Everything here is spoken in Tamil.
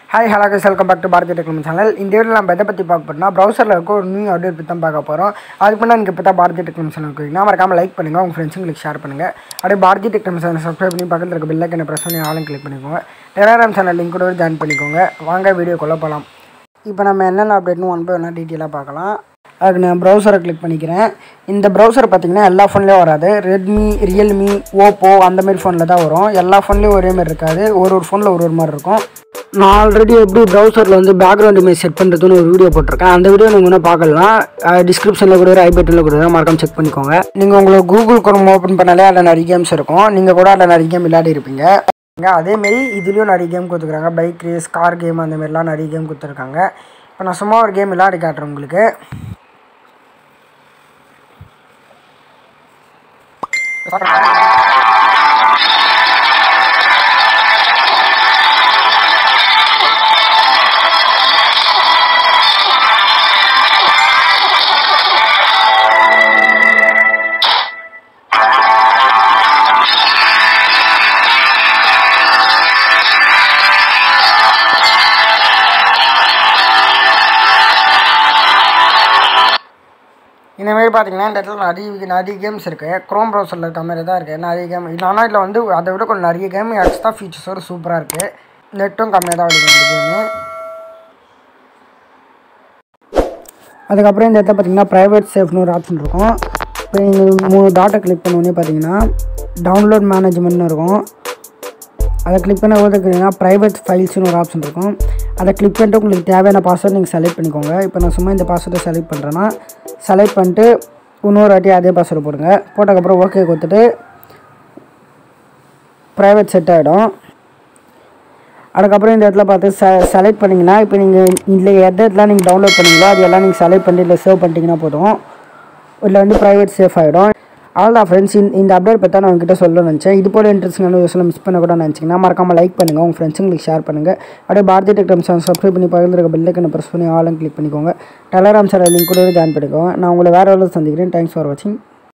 hi hello guys welcome back to Bharathi technology channel இந்த வீடியோ நம்ம எதை பற்றி பார்க்க போறோம்னா ப்ரௌசரில் இருக்க ஒரு நியூ அப்டேட் பற்றி தான் பார்க்க போகிறோம் அதுக்கு முன்னாடி நீங்கள் இப்போ தான் பாரதி டெக்னாலஜி சேனல் இருக்கீங்கன்னா மறக்காம லைக் பண்ணுங்கள் உங்கள் ஃப்ரெண்ட்ஸுங்களுக்கு ஷேர் பண்ணுங்கள் அப்படியே பாரதி டெக்னாலஜி சேனல் சப்ஸ்கிரைப் பண்ணி பக்கத்தில் இருக்க பெல்லைக்கனை ப்ரெஸ் பண்ணி ஆளும் கிளிக் பண்ணிக்கோங்க டெலாகிராம் சேனல் லிங்க் கூட ஜாயின் பண்ணிக்கோங்க வாங்க வீடியோக்குள்ளே போகலாம் இப்போ நம்ம என்னென்ன அப்டேட்னு ஒன் பை ஒன்றா டீட்டெயிலாக பார்க்கலாம் அதுக்கு நான் ப்ரௌசரை கிளிக் பண்ணிக்கிறேன் இந்த ப்ரௌசர் பார்த்தீங்கன்னா எல்லா ஃபோன்லேயும் வராது ரெட்மி ரியல்மி ஓப்போ அந்த மாதிரி ஃபோனில் தான் வரும் எல்லா ஃபோன்லேயும் ஒரே மாதிரி இருக்காது ஒரு ஒரு ஃபோனில் ஒரு ஒரு மாதிரி இருக்கும் நான் ஆல்ரெடி எப்படி ப்ரௌசரில் வந்து பேக்ரவுண்ட் இமேஜ் செட் பண்ணுறதுன்னு ஒரு வீடியோ போட்டிருக்கேன் அந்த வீடியோ நீங்கள் இன்னும் பார்க்கலாம் டிஸ்கிரிப்ஷனில் கூட ஐ பட்டனில் கூட மறக்காம செக் பண்ணிக்கோங்க நீங்கள் உங்களுக்கு கூகுள் குரோம் ஓப்பன் பண்ணாலே அதில் நிறைய கேம்ஸ் இருக்கும் நீங்கள் கூட அதில் நிறைய கேம் விளையாடி இருப்பீங்க அதேமாரி இதுலேயும் நிறைய கேம் கொடுத்துருக்காங்க பைக் ரேஸ் கார் கேம் அந்த மாதிரிலாம் நிறைய கேம் கொடுத்துருக்காங்க இப்போ நான் சும்மா ஒரு கேம் விளையாடி காட்டுறேன் உங்களுக்கு இந்த மாதிரி பார்த்தீங்கன்னா இந்த இடத்துல நிறைய நிறைய கேம்ஸ் இருக்குது க்ரோம் ப்ரௌசரில் இருக்க மாதிரி தான் இருக்குது நிறைய கேம் ஆனால் இதில் வந்து அதை விட கொஞ்சம் நிறைய கேம் எக்ஸ்ட்ரா ஃபீச்சர்ஸோடு சூப்பராக இருக்குது நெட்டும் கம்மியாக தான் வடிக்கும் இந்த கேமு அதுக்கப்புறம் இந்த இடத்துல பார்த்தீங்கன்னா ப்ரைவேட் சேஃப்னு ஒரு ஆப்ஷன் இருக்கும் இப்போ நீங்கள் மூணு டாட்டை கிளிக் பண்ணோடனே பார்த்தீங்கன்னா டவுன்லோட் மேனேஜ்மெண்ட்னு இருக்கும் அதை கிளிக் பண்ண பார்த்தீங்கன்னா ப்ரைவேட் ஃபைல்ஸ்னு ஒரு ஆப்ஷன் இருக்கும் அதை கிளிக் பண்ணிட்டு உங்களுக்கு தேவையான பாஸ்வேர்ட் நீங்கள் செலக்ட் பண்ணிக்கோங்க இப்போ நான் சும்மா இந்த பாஸ்வேர்டை செலக்ட் பண்ணுறேன்னா செலக்ட் பண்ணிட்டு இன்னொரு வாட்டி அதே பாஸ்வேர்டு போடுங்க போட்டதுக்கப்புறம் ஓகே கொடுத்துட்டு ப்ரைவேட் செட் ஆகிடும் அதுக்கப்புறம் இந்த இடத்துல பார்த்து செ செலக்ட் பண்ணிங்கன்னா இப்போ நீங்கள் இதில் எந்த இடத்துல நீங்கள் டவுன்லோட் பண்ணீங்களோ அது எல்லாம் நீங்கள் செலக்ட் பண்ணி இல்லை சேவ் பண்ணிட்டீங்கன்னா போதும் இதில் வந்து ப்ரைவேட் சேஃப் ஆகிடும் அவ்வளோதான் ஃப்ரெண்ட்ஸ் இந்த இந்த அப்டேட் பற்றி நான் உங்ககிட்ட சொல்ல நினச்சேன் இது போல் இன்ட்ரெஸ்டிங்கான விஷயம் மிஸ் பண்ண கூட நினச்சிங்கன்னா மறக்காமல் லைக் பண்ணுங்கள் உங்கள் ஃப்ரெண்ட்ஸுங்களுக்கு ஷேர் பண்ணுங்கள் அப்படியே பாரதி டெக்டம் சேனல் சப்ஸ்கிரைப் பண்ணி பக்கத்தில் இருக்க பெல்லைக்கனை ப்ரெஸ் பண்ணி ஆளும் கிளிக் பண்ணிக்கோங்க டெலகிராம் சேனல் லிங்க் கூட ஜாயின் பண்ணிக்கோங்க நான் உங்களை வேறு எவ்வளோ சந்திக்கிறேன் தேங்க்ஸ் ஃபார் வாட்சிங்